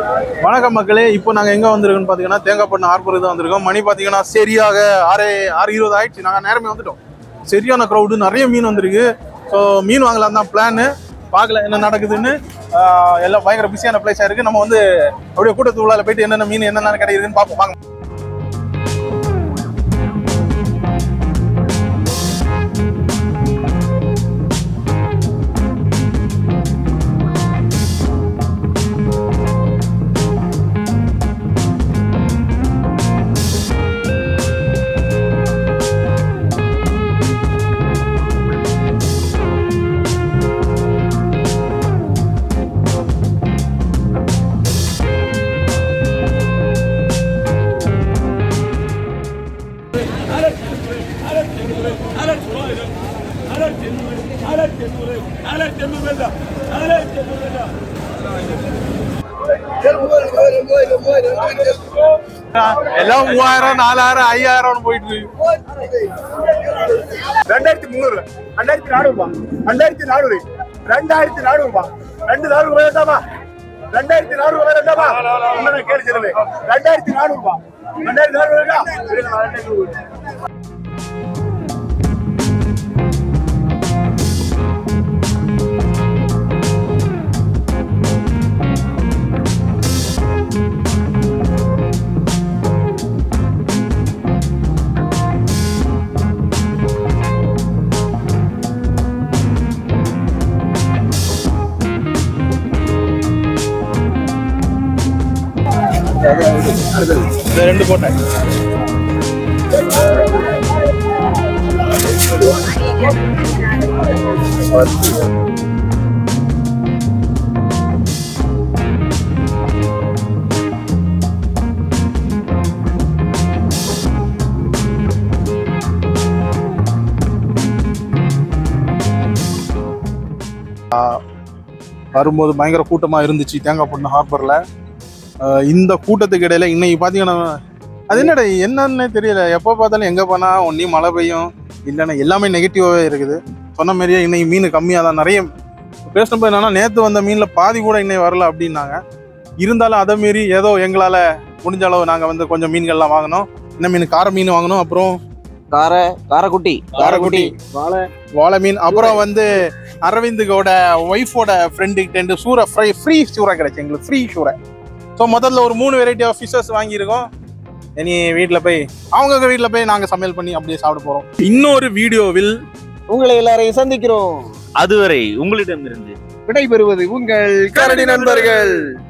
வணக்கம் மக்களே இப்போ நாங்கள் எங்கே வந்திருக்கோம்னு பார்த்தீங்கன்னா தேங்காய்பட்டினம் ஹார்பர் தான் வந்திருக்கோம் மணி பார்த்தீங்கன்னா சரியாக ஆறு ஆறு இருபது ஆயிடுச்சு நாங்கள் நேரமே வந்துட்டோம் சரியான க்ரௌடு நிறைய மீன் வந்திருக்கு ஸோ மீன் வாங்கலாம் தான் பிளான் பார்க்கல என்ன நடக்குதுன்னு ஆஹ் எல்லாம் பயங்கர பிஸியான பிளேஸாக இருக்குது நம்ம வந்து அப்படியே கூட்டத்து உள்ளால போயிட்டு என்னென்ன மீன் என்னென்ன கிடைக்குதுன்னு பார்ப்போம் வாங்க எல்லாம் மூவாயிரம் நாலாயிரம் ஐயாயிரம் போயிட்டு இருக்கு ரெண்டாயிரத்தி முந்நூறு ரெண்டாயிரத்தி நானூறு ரூபாய் ரெண்டாயிரத்தி நானூறு ரெண்டாயிரத்தி நானூறு ரூபாய் ரெண்டு நானூறு ரூபாய் வேண்டாமா ரெண்டாயிரத்தி நானூறு ரூபாய் வேண்டாமா உண்மைதான் கேள்வி சொல்லுவேன் ரெண்டாயிரத்தி நானூறு ரூபாய் ரெண்டாயிரத்தி நானூறு வேண்டாம் இருங்க, நான் ரெண்டாயிரத்தி நூறு. இந்த ரெண்டு போட்டேன் வரும்போது பயங்கர கூட்டமாக இருந்துச்சு தேங்காய்பட்டினம் ஹார்பரில் இந்த கூட்டத்துக்கு இடையில இன்னைக்கு பார்த்தீங்கன்னா அது என்னடா என்னன்னே தெரியல எப்போ பார்த்தாலும் எங்கே போனால் ஒன்றி மழை பெய்யும் இல்லைன்னா எல்லாமே நெகட்டிவாகவே இருக்குது சொன்ன மாதிரியே இன்னைக்கு மீன் கம்மியாக தான் நிறைய பேசினப்போ என்னன்னா நேற்று வந்த மீனில் பாதி கூட இன்னைக்கு வரல அப்படின்னாங்க இருந்தாலும் அதை மீறி ஏதோ எங்களால் முடிஞ்ச அளவு நாங்கள் வந்து கொஞ்சம் மீன்கள்லாம் வாங்கினோம் என்ன மீன் கார மீன் வாங்கினோம் அப்புறம் கார காரக்குட்டி காரக்குட்டி வாழை மீன் அப்புறம் வந்து அரவிந்துகோட ஒய்ஃபோட ஃப்ரெண்டுகிட்ட சூரை ஃப்ரை ஃப்ரீ சூரை கிடைச்சு எங்களுக்கு ஃப்ரீ சூரை ஸோ முதல்ல ஒரு மூணு வெரைட்டி ஆஃப் ஃபிஷஸ் வாங்கியிருக்கோம் இனி வீட்டில் போய் அவங்க வீட்டில் போய் நாங்கள் சமையல் பண்ணி அப்படியே சாப்பிட போகிறோம் இன்னொரு வீடியோவில் உங்களை எல்லாரையும் சந்திக்கிறோம் அதுவரை உங்களிடமிருந்து விடைபெறுவது உங்கள் கரடி நண்பர்கள்